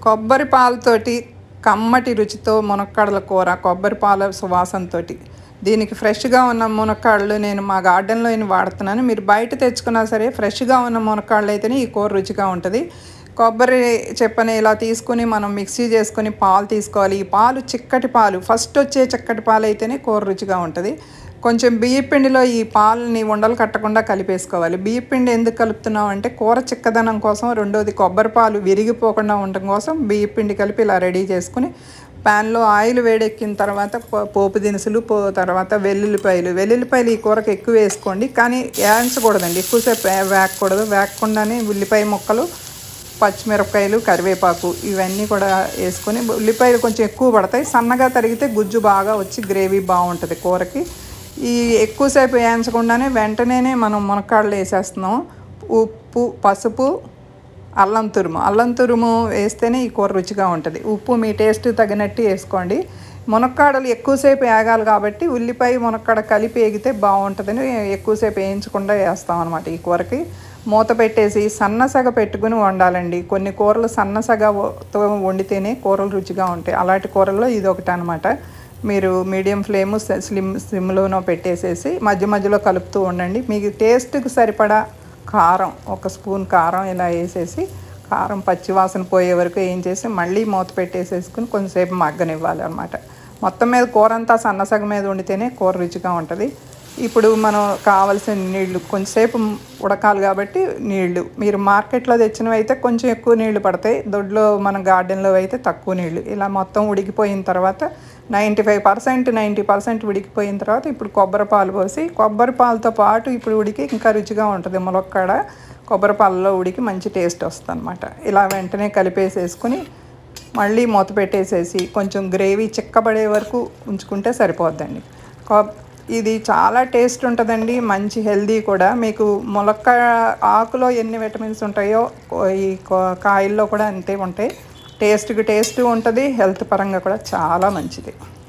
కొబ్బరి పాలతోటి కమ్మటి రుచితో మునక్కాడల కూర కొబ్బరి పాల సువాసనతో దీనికి ఫ్రెష్గా ఉన్న మునక్కాడలు నేను మా గార్డెన్లో నేను వాడుతున్నాను మీరు బయట తెచ్చుకున్నా సరే ఫ్రెష్గా ఉన్న మునక్కాడలు అయితేనే ఈ కూర రుచిగా ఉంటుంది కొబ్బరి చెప్పని ఇలా తీసుకుని మనం మిక్సీ చేసుకొని పాలు తీసుకోవాలి ఈ పాలు చిక్కటి పాలు ఫస్ట్ వచ్చే చిక్కటి పాలు అయితేనే కూర రుచిగా ఉంటుంది కొంచెం బియ్యం పిండిలో ఈ పాలని ఉండలు కట్టకుండా కలిపేసుకోవాలి బియ్యం పిండి ఎందుకు కలుపుతున్నాం అంటే కూర చిక్కదనం కోసం రెండోది కొబ్బరి పాలు విరిగిపోకుండా ఉండడం కోసం బియ్యం పిండి కలిపి ఇలా రెడీ చేసుకుని ప్యాన్లో ఆయిల్ వేడెక్కిన తర్వాత పో- పోపు దినుసులు పో తర్వాత వెల్లుల్లిపాయలు వెల్లుల్లిపాయలు ఈ కూరకు ఎక్కువ వేసుకోండి కానీ వేయించకూడదండి ఎక్కువసేపు వే- వేగకూడదు వేగకుండానే ఉల్లిపాయ ముక్కలు పచ్చిమిరపకాయలు కరివేపాకు ఇవన్నీ కూడా వేసుకొని ఉల్లిపాయలు కొంచెం ఎక్కువ పడతాయి సన్నగా తరిగితే గుజ్జు బాగా వచ్చి గ్రేవీ బాగుంటుంది కూరకి ఈ ఎక్కువసేపు వేయించకుండానే వెంటనే మనం మునక్కాడలు వేసేస్తున్నాం ఉప్పు పసుపు అల్లం తురుము అల్లం తురుము వేస్తేనే ఈ కూర రుచిగా ఉంటుంది ఉప్పు మీ టేస్ట్ తగినట్టు వేసుకోండి మునక్కాడలు ఎక్కువసేపు వేగాలి కాబట్టి ఉల్లిపాయ మునక్కాడ కలిపి వేగితే బాగుంటుందని ఎక్కువసేపు వేయించకుండా వేస్తాం అనమాట ఈ కూరకి మూత పెట్టేసి సన్నసగ పెట్టుకుని వండాలండి కొన్ని కూరలు సన్నసగతో వండితేనే కూరలు రుచిగా ఉంటాయి అలాంటి కూరల్లో ఇది ఒకటి అనమాట మీరు మీడియం ఫ్లేమ్ స్లిమ్ సిమ్లోనో పెట్టేసేసి మధ్య మధ్యలో కలుపుతూ ఉండండి మీకు టేస్ట్కి సరిపడా కారం ఒక స్పూన్ కారం ఇలా వేసేసి కారం పచ్చివాసన పోయే వరకు ఏం చేసి మళ్ళీ మూత పెట్టేసేసుకుని కొంచెంసేపు మగ్గనివ్వాలి అనమాట మొత్తం మీద కూర అంతా సన్నసగం మీద వండితేనే కూర రుచిగా ఉంటుంది ఇప్పుడు మనం కావాల్సిన నీళ్లు కొంచెంసేపు ఉడకాలి కాబట్టి నీళ్లు మీరు మార్కెట్లో తెచ్చినవి అయితే కొంచెం ఎక్కువ నీళ్లు పడతాయి దొడ్లో మన గార్డెన్లో అయితే తక్కువ నీళ్లు ఇలా మొత్తం ఉడికిపోయిన తర్వాత ninety five percent ninety percent ఉడికిపోయిన తర్వాత ఇప్పుడు కొబ్బరి పాలు పోసి కొబ్బరి పాలతో పాటు ఇప్పుడు ఉడికి ఇంకా రుచిగా ఉంటుంది ములక్కాడ కొబ్బరి పాలలో ఉడికి మంచి టేస్ట్ వస్తుంది అనమాట ఇలా వెంటనే కలిపేసేసుకుని మళ్ళీ మూత పెట్టేసేసి కొంచెం గ్రేవీ చిక్కబడే వరకు ఉంచుకుంటే సరిపోద్దండి కొ- ఇది చాలా టేస్ట్ ఉంటుందండి మంచి హెల్దీ కూడా మీకు ములక్క ఆకులో ఎన్ని విటమిన్స్ ఉంటాయో కో- ఈ కో- కాయల్లో కూడా అంతే ఉంటాయి టేస్ట్కి టేస్ట్ ఉంటుంది హెల్త్ పరంగా కూడా చాలా మంచిది